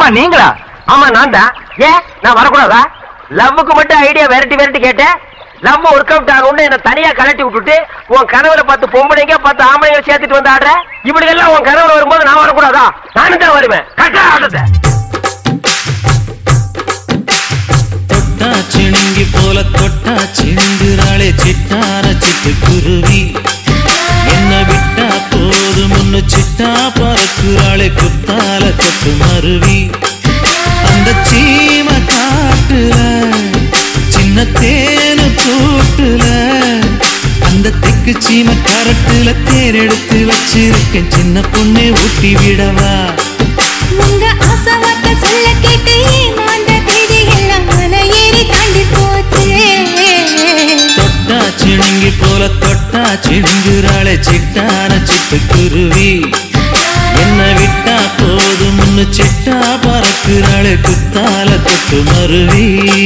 ஆமா நீங்களா ஆமா நான் தான் ஏன் நான் வரக்கூடாதா லவ்வுக்கு மட்டும் ஐடியா விரட்டி விரட்டி கேட்டேன் லவ் ஒர்க் அவுட் ஆகும்னு என்ன தனியா கலட்டி விட்டுட்டு உன் கனவுல பத்து பொம்பளைங்க பத்து ஆம்பளைங்க சேர்த்துட்டு வந்து ஆடுற இப்படி எல்லாம் உன் கனவுல வரும்போது நான் வரக்கூடாதா நானும் தான் வருவேன் கட்டா ஆடுறத தொட்டா சிணுங்கி போல தொட்டா சிந்துறாளே சிட்டார சிட்டு குருவி என்ன விட்டா போதும் முன்னு சிட்டா பறக்குறாளே குத்தால கொத்து மருவி அந்த சீம காட்டுல சின்ன தேனு கூட்டுல அந்த தெக்கு சீம கரட்டுல தேர் எடுத்து வச்சிருக்கேன் சின்ன பொண்ணு ஊட்டி விடவா உங்க ஆசை வார்த்தை சொல்ல கேட்டு ஏமாந்த தேதி எல்லாம் மலை ஏறி தாண்டி போச்சு தொட்டா சிணுங்கி போல தொட்டா சிணுங்குறாளே சிட்டான சிட்டு குருவி என்ன விட்டா போதும் முன்னு சிட்டா பறக்குறாளே குத்தால தொட்டு மருவி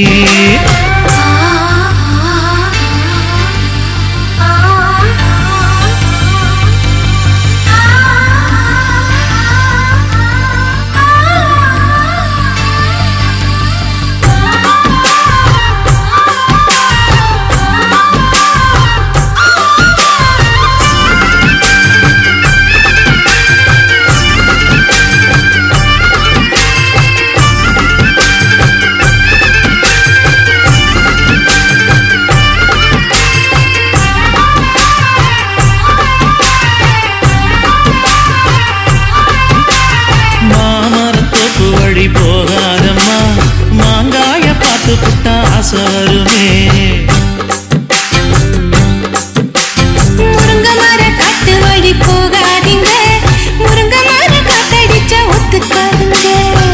மாமரத்தோப்பு வழி போகாதம்மா மாங்காய பார்த்து புட்டா ஆசை வருமே முருங்க மர காட்டு வழி போகாதீங்க முருங்க மர காத்தடிச்சா ஒத்துக்காதுங்க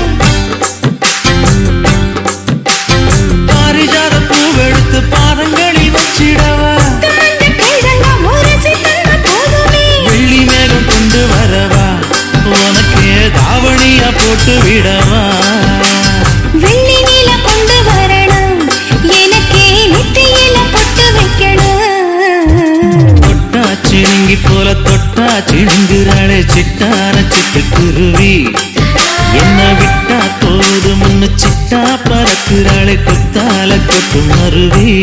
பாரிஜாத பூவெடுத்து பாதங்களில் வச்சிடவா காந்த கைதெல்லாம் உரசி தந்தா போதுமே வெள்ளி மேகம் கொண்டு வரவா உனக்கே தாவணியா போட்டு விடவா வெள்ளி நீல கொண்டு வரணும் எனக்கே நெத்தியில பொட்டு வைக்கணும் தொட்டா சிணுங்கி போல தொட்டா சிணுங்குறாளே சிட்டான சிட்டு குருவி என்ன விட்டா போது முன்னு சிட்டா பறக்குறாளே குத்தால கொத்து மருவி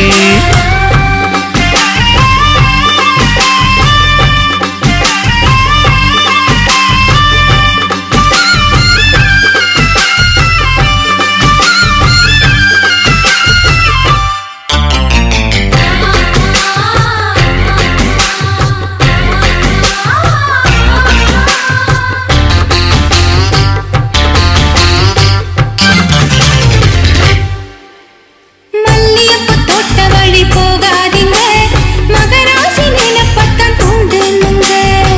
மல்லியப்பூ தோட்ட வழி போகாதீங்க மகராசி நிலப்பட்டம் தூண்டுனுங்க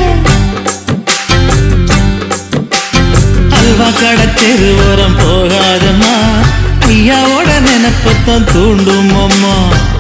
அல்வா கடை தெருவோரம் போகாதம்மா ஐயாவோட நினைப்பத்தான் தூண்டும் அம்மா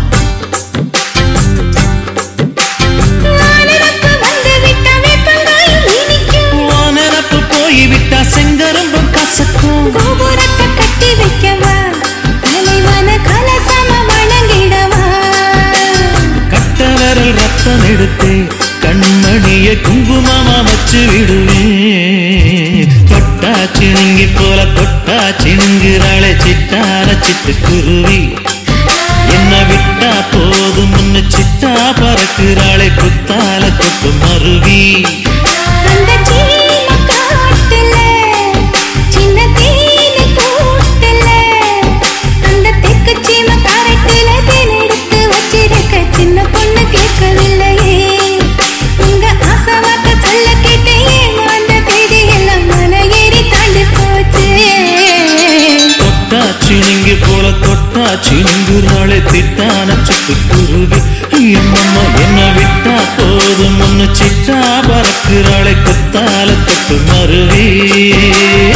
வானரப்பு வந்து விட்டா வேப்பங்காய் இனிக்கும் உன் நினப்பு போய் விட்டா செங்கரும்பும் கசக்கும் கோபுரத்தை கட்டி வைக்கவா தலைவன கலசம வணங்கிடவா கட்ட விரல் ரத்தம் எடுத்து கண்மணிய குங்குமமா வச்சு விடுவேன் தொட்டா சிணுங்கி போல தொட்டா சிணுங்குறாளே சிட்டார சிட்டு குருவி என்ன விட்டா போதும் முன்னு சிட்டா பறக்குறாளே குத்தால தொட்டு மருவி அந்த சீம காட்டுல சின்ன தேனு கூட்டுல அந்த தெக்கு சீம காரட்டுல தேன் எடுத்து வச்சிருக்க சின்ன பொண்ணு கேட்கவில்லையே உங்க ஆசை வார்த்தை சொல்ல கேட்டு ஏமாந்த தேதி எல்லாம் மலை ஏறி தாண்டி போச்சு தொட்டா சிணுங்கி போல தொட்டா சிணுங்குறாளே திட்டான சிட்டு குருவி எம்மம்மா என்ன விட்டா போதும் முன்னு சிட்டா பறக்குறாளே குத்தால தொட்டு மருவி